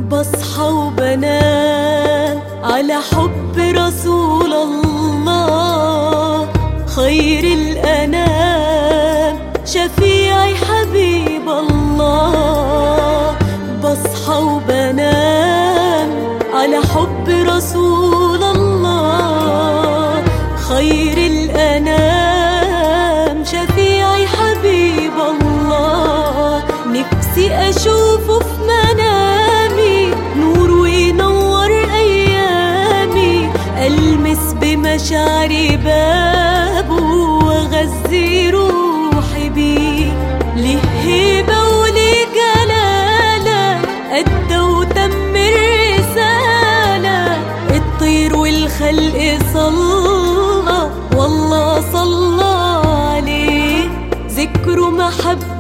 بصحى وبنام على حب رسول الله خير الأنام شفيعي حبيب الله بصحى وبنام على حب رسول الله خير الأنام شفيعي حبيب الله نفسي أشوفه في منامي نور وينور أيامي ألمس بمشاعري بابه وأغذي روحي بيه ليه هيبة وليه جلالة أدى وتم الرسالة الطير والخلق صلى والله صلى عليه ذكره محبة